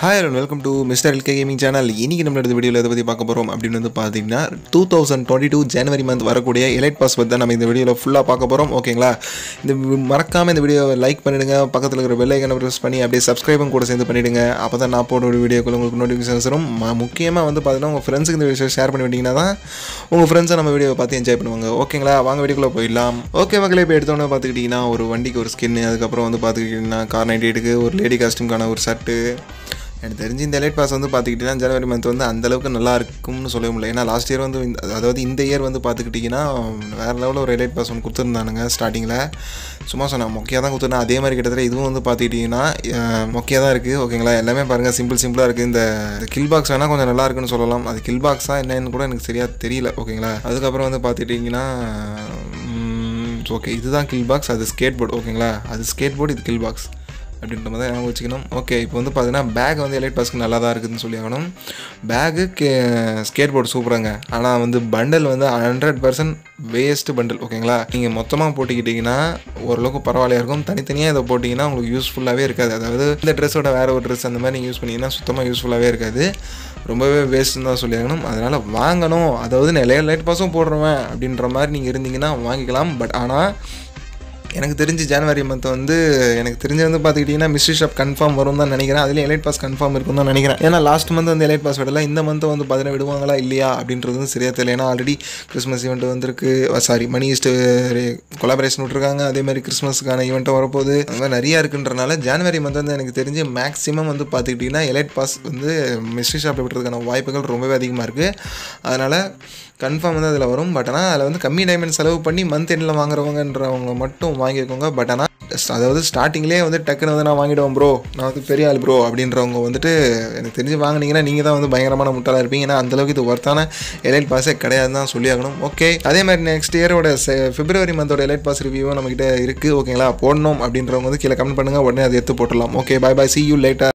hi and welcome to mister LK gaming channel இன்னைக்கு நம்மளோட வீடியோவில் எதை பற்றி பார்க்க போகிறோம் அப்படின்னு வந்து பார்த்தீங்கன்னா டூ தௌசண்ட் டுவெண்ட்டி டூ ஜனவரி மந்த் வரக்கூடிய எலைட் பாஸ் பற்றி தான் நம்ம இந்த வீடியோவில் ஃபுல்லாக பார்க்க போகிறோம் ஓகேங்களா இந்த மறக்காமல் இந்த வீடியோவை லைக் பண்ணிடுங்க பக்கத்தில் இருக்கிற பெல் ஐக்கனை ப்ரெஸ் பண்ணி அப்படியே சப்ஸ்கிரைபும் கூட சேர்ந்து பண்ணிவிடுங்க அப்போ தான் நான் போட வீடியோக்குள்ள உங்களுக்கு நோட்டிஃபிகேஷன்ஸ் வரும் ம- முக்கியமாக வந்து பார்த்தீங்கன்னா உங்கள் ஃப்ரெண்ட்ஸுக்கு இந்த வீடியோ ஷேர் பண்ணி விட்டிங்கன்னா தான் உங்கள் ஃப்ரெண்ட்ஸை நம்ம வீடியோவை பார்த்து என்ஜாய் பண்ணுவாங்க ஓகேங்களா வாங்க வீடியோக்குள்ளே போயிடலாம் ஓகே மக்களே இப்போ எடுத்தோன்னே பார்த்துக்கிட்டிங்கன்னா ஒரு வண்டிக்கு ஒரு ஸ்கின்னு அதுக்கப்புறம் வந்து பார்த்துக்கிட்டிங்கன்னா கார் நைன்டி எயிட்டுக்கு ஒரு லேடி காஸ்டியூம்கான ஒரு ஷர்ட்டு எனக்கு தெரிஞ்சு இந்த எலைட் பாஸ் வந்து பார்த்துக்கிட்டிங்கன்னா ஜனவரி மந்த் வந்து அந்த அளவுக்கு நல்லா இருக்கும்னு சொல்ல முடியல ஏன்னா லாஸ்ட் இயர் வந்து இந்த- அதாவது இந்த இயர் வந்து பார்த்துக்கிட்டிங்கன்னா வேறு லெவலில் ஒரு எலைட் பாஸ் ஒன்று கொடுத்துருந்தானுங்க ஸ்டார்டிங்கில் சும்மா சொன்னேன் மொக்கையாக தான் கொடுத்துருந்தேன் அதே மாதிரி கிட்டத்தட்ட இதுவும் வந்து பார்த்துக்கிட்டிங்கன்னா மொக்கையாக தான் இருக்குது ஓகேங்களா எல்லாமே பாருங்கள் சிம்பிள் சிம்பிளாக இருக்குது இந்த கில் பாக்ஸ் வேணால் கொஞ்சம் நல்லா இருக்குன்னு சொல்லலாம் அது கில் பாக்ஸாக என்னன்னு கூட எனக்கு சரியாக தெரியல ஓகேங்களா அதுக்கப்புறம் வந்து பார்த்துக்கிட்டிங்கன்னா ஓகே இதுதான் கில் பாக்ஸ் அது ஸ்கேட் போர்டு ஓகேங்களா அது ஸ்கேட் போர்டு இது கில் பாக்ஸ் அப்படின்ற மாதிரி ஞாபகம் வச்சுக்கணும் ஓகே இப்போ வந்து பார்த்தீங்கன்னா பேக் வந்து எலைட் பாஸ்க்கு நல்லா தான் இருக்குதுன்னு சொல்லி ஆகணும் பேகு கே ஸ்கேட் போர்டு சூப்பராங்க ஆனால் வந்து பண்டல் வந்து ஹண்ட்ரட் பர்சன்ட் வேஸ்ட்டு பண்டல் ஓகேங்களா நீங்கள் மொத்தமாக போட்டுக்கிட்டிங்கன்னா ஓரளவுக்கு பரவாயில்லையா இருக்கும் தனித்தனியாக இதை போட்டிங்கன்னா உங்களுக்கு யூஸ்ஃபுல்லாகவே இருக்காது அதாவது இந்த ட்ரெஸ்ஸோட வேறு ஒரு ட்ரெஸ் அந்த மாதிரி நீங்கள் யூஸ் பண்ணிங்கன்னா சுத்தமாக யூஸ்ஃபுல்லாகவே இருக்காது ரொம்பவே வேஸ்ட்டுன்னு தான் சொல்லியாகணும் அதனால் வாங்கணும் அதாவது நிறைய லைட் பாஸும் போடுறவன் அப்படின்ற மாதிரி நீங்கள் இருந்தீங்கன்னா வாங்கிக்கலாம் பட் ஆனால் எனக்கு தெரிஞ்சு ஜனவரி மந்த் வந்து எனக்கு தெரிஞ்சு வந்து பார்த்துக்கிட்டிங்கன்னா மிஸ்ட்ரி ஷாப் கன்ஃபார்ம் வரும் தான் நினைக்கிறேன் அதில் எலைட் பாஸ் கன்ஃபார்ம் இருக்கும் தான் நினைக்கிறேன் ஏன்னா லாஸ்ட் மந்த் வந்து எலைட் பாஸ் விடல இந்த மந்த் வந்து பார்த்தீங்கன்னா விடுவாங்களா இல்லையா அப்படின்றது வந்து சரியாக தெரியல ஏன்னா ஆல்ரெடி கிறிஸ்மஸ் ஈவெண்ட் வந்திருக்கு சாரி மணி ஈஸ்ட் கொலாபரேஷன் விட்ருக்காங்க அதே மாதிரி கிறிஸ்மஸ்க்கான ஈவெண்ட்டும் வரப்போகுது அந்த மாதிரி நிறையா இருக்குன்றனால ஜனவரி மந்த் வந்து எனக்கு தெரிஞ்சு மேக்ஸிமம் வந்து பார்த்துக்கிட்டிங்கன்னா எலைட் பாஸ் வந்து மிஸ்ட்ரி ஷாப்பில் விட்டுறதுக்கான வாய்ப்புகள் ரொம்பவே அதிகமாக இருக்குது அதனால் கன்ஃபார்ம் வந்து அதில் வரும் பட் ஆனால் அதில் வந்து கம்மி டைமண்ட் செலவு பண்ணி மந்த் எண்டில் வாங்குறவங்கன்றவங்க மட்டும் வாங்கிக்கோங்க பட் ஆனால் அதாவது ஸ்டார்டிங்லேயே வந்து டக்குன்னு வந்து நான் வாங்கிடுவேன் ப்ரோ நான் வந்து பெரிய ஆள் ப்ரோ அப்படின்றவங்க வந்துட்டு எனக்கு தெரிஞ்சு வாங்குனீங்கன்னா நீங்கள் தான் வந்து பயங்கரமான முட்டாளாக இருப்பீங்க ஏன்னா அந்தளவுக்கு இது ஒர்த்தான எலைட் பாஸே கிடையாதுன்னு தான் சொல்லி ஆகணும் ஓகே அதே மாதிரி நெக்ஸ்ட் இயரோட பிப்ரவரி மந்தோட எலைட் பாஸ் ரிவ்யூவும் நம்மகிட்ட இருக்குது ஓகேங்களா போடணும் அப்படின்றவங்க வந்து கீழே கமெண்ட் பண்ணுங்கள் உடனே அதை எடுத்து போட்டுடலாம் okay bye bye see you later